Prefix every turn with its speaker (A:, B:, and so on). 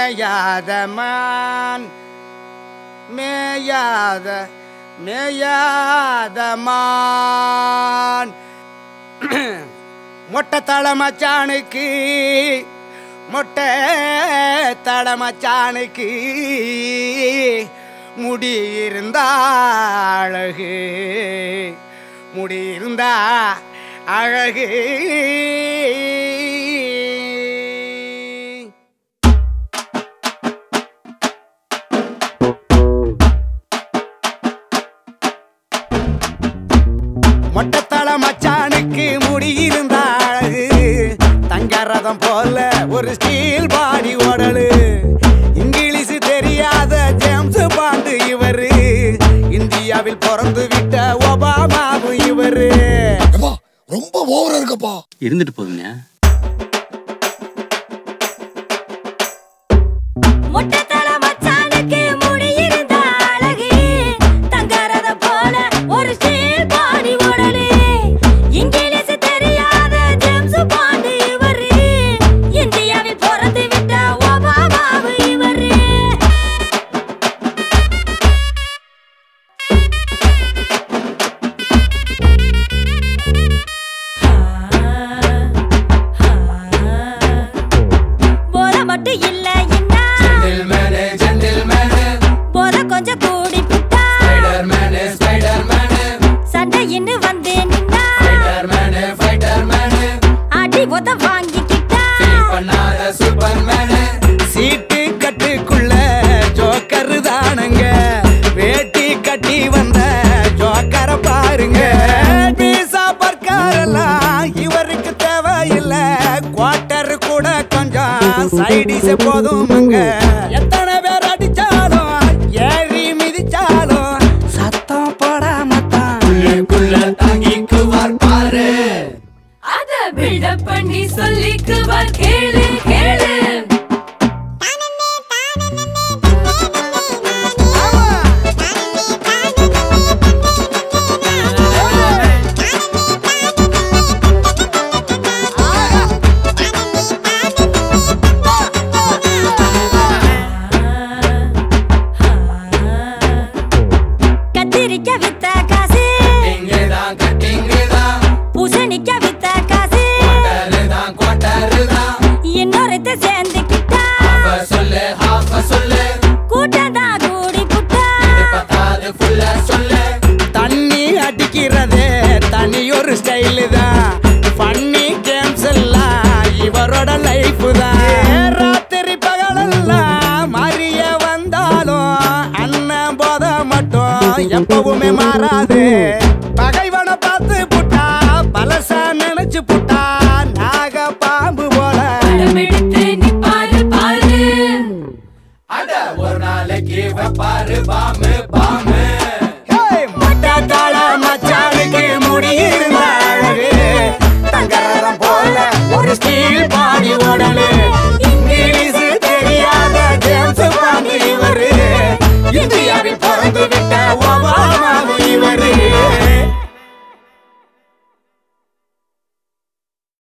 A: மேயாத மான் மேயாத மேயாத மான் மொட்டை தலை மச்சானுக்கு மொட்டை தலை மச்சானுக்கு முடி இருந்தா அழகு முடி இருந்தா அழகு மொட்டத்தள மச்சானுக்கு முடி இருந்த அழகு தங்க ரதம் போல ஒரு ஸ்டீல் பாடி ஓடலு இங்கிலீஷ் தெரியாத ஜேம்ஸ் பாண்டு இவரு இந்தியாவில் பிறந்து விட்ட ஒபாமாவும் இவரு
B: எப்பா ரொம்ப ஓவரா இருக்கப்பா
C: இருந்துட்டு போதுங்க
D: முட்டத்தல மச்சானுக்கு முடி இருந்த அழகு தங்கரதம் போல ஒரு ஸ்டீல் பாடி உடலு இங்கிலீஷ் தெரியாத ஜேம்ஸ் பாண்டு இவரு இந்தியாவில் பிறந்து விட்ட ஒபாமாவு இவரு போத மட்டும் இல்ல இன்னா போத கொஞ்சம் கூடி புட்டா சண்டை இன்னு வந்து நின்னா அடி உத வாங்கிக்கிட்டா
A: சீட்டு கட்டுக்குள்ள ஜோக்கர் தானுங்க வேட்டி கட்டி வந்த ஜோக்கரை பாருங்க பீசா பர்க்காரெல்லாம் இவருக்கு தேவையில்ல குவார்டர் கூட கொஞ்சம் சைடிஸ் போதுமுங்க எத்தனை பேர் அடிச்சாலும் ஏறி மிதிச்சாலும் சத்தம் போடாமத்தான்
D: அத பில்டப் பண்ணி சொல்லிக்குவார் கேளு கேளு கத்திரிக்க வித்த காசு பூசணிக்க வித்த காசு இன்னொருத்த சேர்ந்துக்கிட்டா கூட்டம் தான் கூடி புட்டா
A: தண்ணி அடிக்கிறது தனி ஒரு ஸ்டைலு தான் ஃபன்னி கேம்ஸ் எல்லாம் இவரோட லைஃப் தான் ராத்திரி பகலெல்லாம் மாறிய வந்தாலும் அண்ணன் போத மட்டும் எப்பவுமே மாறாது பகைவனை பார்த்து புட்டா பலசா நினைச்சு புட்டா நாக பாம்பு போல
D: படமெடுத்து நிப்பாரு பாரு
A: ஹேய், மொட்டை தாழ மச்சானுக்கு முடி இருந்த அழகு தங்கரதம் போல ஒரு ஸ்டீல் பாடி உடலு